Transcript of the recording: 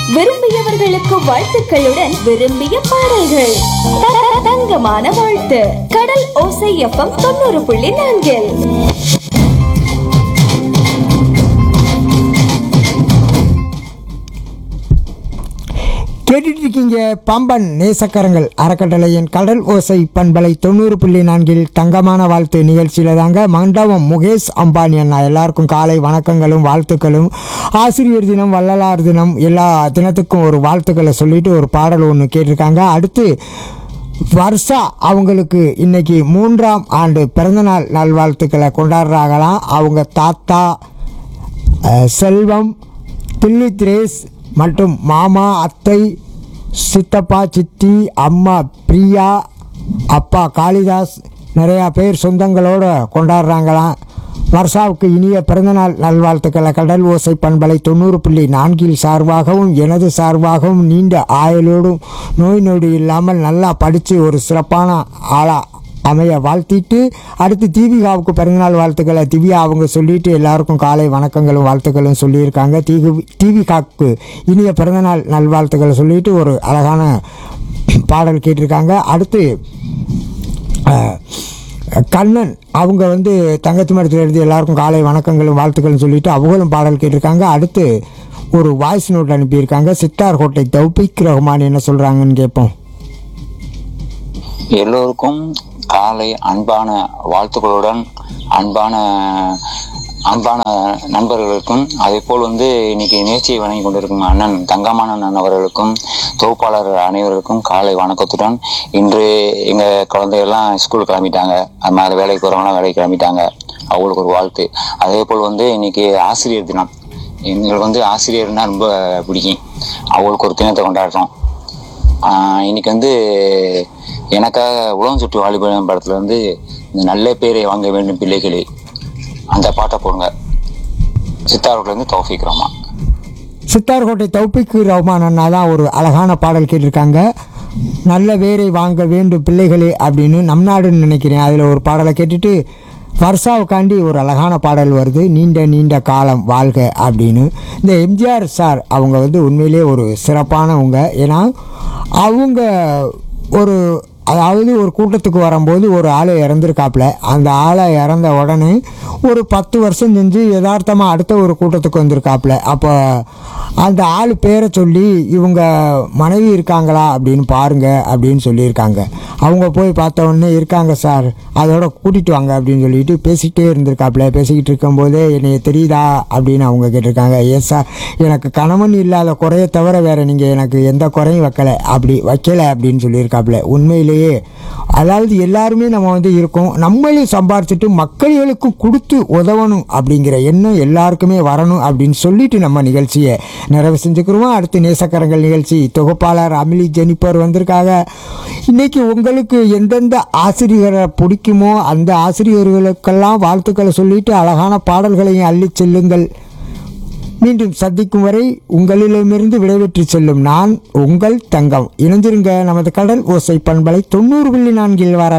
விரும்பியவர்களுக்கு வாழ்த்துக்களுடன் விரும்பிய பாடல்கள் த- தங்கமான வாழ்த்து கடல் ஓசை எஃப்எம் தொண்ணூறு புள்ளி நான்கில் கேட்டுட்டு இருக்கீங்க பாம்பன் நேசக்கரங்கள் அறக்கட்டளையின் கடல் ஓசை பண்பலை தொண்ணூறு புள்ளி நான்கில் தங்கமான வாழ்த்து நிகழ்ச்சியில் தாங்க மண்டபம் முகேஷ் அம்பானி அண்ணா எல்லாருக்கும் காலை வணக்கங்களும் வாழ்த்துக்களும் ஆசிரியர் தினம் வள்ளலார் தினம் எல்லா தினத்துக்கும் ஒரு வாழ்த்துக்களை சொல்லிட்டு ஒரு பாடல் ஒன்று கேட்டிருக்காங்க அடுத்து வர்ஷா அவங்களுக்கு இன்னைக்கு மூன்றாம் ஆண்டு பிறந்தநாள் நல்வாழ்த்துக்களை கொண்டாடுறாங்களாம் அவங்க தாத்தா அஹ், செல்வம் தில்லி திரேஸ் மற்றும் மாமா அத்தை சித்தப்பா சித்தி அம்மா பிரியா அப்பா காளிதாஸ் நிறையா பேர் சொந்தங்களோட கொண்டாடுறாங்களாம் வர்ஷாவுக்கு இனிய பிறந்தநாள் நல்வாழ்த்துக்களை கடல் ஓசை பண்பலை தொண்ணூறு புள்ளி நான்கில் சார்பாகவும் எனது சார்பாகவும் நீண்ட ஆயுளோடும் நோய் நொடி இல்லாமல் நல்லா படித்து ஒரு சிறப்பான ஆளா அமைய வாழ்த்திட்டு அடுத்து தீபிகாவுக்கு பிறந்தநாள் வாழ்த்துக்களை திவ்யா அவங்க சொல்லிட்டு எல்லாருக்கும் காலை வணக்கங்களும் வாழ்த்துக்களும் சொல்லியிருக்காங்க தீபி தீபிகாவுக்கு இனிய பிறந்தநாள் நல்வாழ்த்துக்களை சொல்லிட்டு ஒரு அழகான பாடல் கேட்டிருக்காங்க அடுத்து அஹ், கண்ணன் அவங்க வந்து தங்கச்சி மரத்தில் எழுதி எல்லாருக்கும் காலை வணக்கங்களும் வாழ்த்துக்களும் சொல்லிட்டு அவங்களும் பாடல் கேட்டிருக்காங்க அடுத்து ஒரு வாய்ஸ் நோட் அனுப்பியிருக்காங்க சித்தார் கோட்டை தௌபிக் ரஹ்மான் என்ன சொல்கிறாங்கன்னு கேட்போம் எல்லோருக்கும் காலை அன்பான வாழ்த்துக்களுடன் அன்பான அன்பான நண்பர்களுக்கும் அதே போல் வந்து இன்னைக்கு நிகழ்ச்சியை வழங்கி கொண்டிருக்கும் அண்ணன் தங்கமான அண்ணன் அவர்களுக்கும் தொகுப்பாளர் அனைவருக்கும் காலை வணக்கத்துடன் இன்று எங்க குழந்தைகள்லாம் ஸ்கூல் கிளம்பிட்டாங்க அது மாதிரி வேலைக்கு போறவங்களாம் வேலைக்கு கிளம்பிட்டாங்க அவங்களுக்கு ஒரு வாழ்த்து அதே போல் வந்து இன்னைக்கு ஆசிரியர் தினம் எங்களுக்கு வந்து ஆசிரியர்னா ரொம்ப பிடிக்கும் அவங்களுக்கு ஒரு தினத்தை கொண்டாடுறோம் ஆஹ் இன்னைக்கு வந்து எனக்காக உலகம் சுற்றி வாலிபன் படத்துல வந்து இந்த நல்ல பேரை வாங்க வேண்டும் பிள்ளைகளே அந்த பாட்டை போடுங்க சித்தாரோட்ல இருந்து தௌஃபிக் ரஹ்மா சித்தார்கோட்டை தௌபிக் ரஹ்மான் அண்ணா தான் ஒரு அழகான பாடல் கேட்டிருக்காங்க நல்ல வேரை வாங்க வேண்டும் பிள்ளைகளே அப்படின்னு நம் நாடுன்னு நினைக்கிறேன் அதில் ஒரு பாடலை கேட்டுட்டு வர்ஷாவுக்காண்டி ஒரு அழகான பாடல் வருது நீண்ட நீண்ட காலம் வாழ்க அப்படின்னு இந்த எம்ஜிஆர் சார் அவங்க வந்து உண்மையிலே ஒரு சிறப்பானவங்க ஏன்னா அவங்க ஒரு அதாவது ஒரு கூட்டத்துக்கு வரும்போது ஒரு ஆள் இறந்துருக்காப்புல அந்த ஆளை இறந்த உடனே ஒரு பத்து வருஷம் செஞ்சு யதார்த்தமாக அடுத்த ஒரு கூட்டத்துக்கு வந்திருக்காப்புல அப்போ அந்த ஆள் பேரை சொல்லி இவங்க மனைவி இருக்காங்களா அப்படின்னு பாருங்க அப்படின்னு சொல்லியிருக்காங்க அவங்க போய் பார்த்த உடனே இருக்காங்க சார் அதோட கூட்டிகிட்டு வாங்க அப்படின்னு சொல்லிட்டு பேசிக்கிட்டே இருந்திருக்காப்புல பேசிக்கிட்டு இருக்கும்போதே என்னைய தெரியுதா அப்படின்னு அவங்க கேட்டிருக்காங்க ஏன் சார் எனக்கு கணவன் இல்லாத குறைய தவிர வேறு நீங்கள் எனக்கு எந்த குறையும் வைக்கலை அப்படி வைக்கலை அப்படின்னு சொல்லியிருக்காப்புல உண்மையிலேயே அதாவது எல்லாருமே நம்ம வந்து இருக்கோம் நம்மளும் சம்பாரிச்சிட்டு மக்களுக்கும் கொடுத்து உதவணும் அப்படிங்கிற எண்ணம் எல்லாருக்குமே வரணும் அப்படின்னு சொல்லிட்டு நம்ம நிகழ்ச்சியை நிறைவு செஞ்சுக்கிறோம் அடுத்து நேசக்கரங்கள் நிகழ்ச்சி தொகுப்பாளர் அமிலி ஜெனிஃபர் வந்திருக்காங்க இன்னைக்கு உங்களுக்கு எந்தெந்த ஆசிரியரை பிடிக்குமோ அந்த ஆசிரியர்களுக்கெல்லாம் வாழ்த்துக்களை சொல்லிட்டு அழகான பாடல்களையும் அள்ளிச் செல்லுங்கள் மீண்டும் சந்திக்கும் வரை உங்களிடமிருந்து விடைபெற்று செல்லும் நான் உங்கள் தங்கம் இணைஞ்சிருங்க நமது கடல் ஓசை பண்பலை தொண்ணூறு புள்ளி நான்கில் வர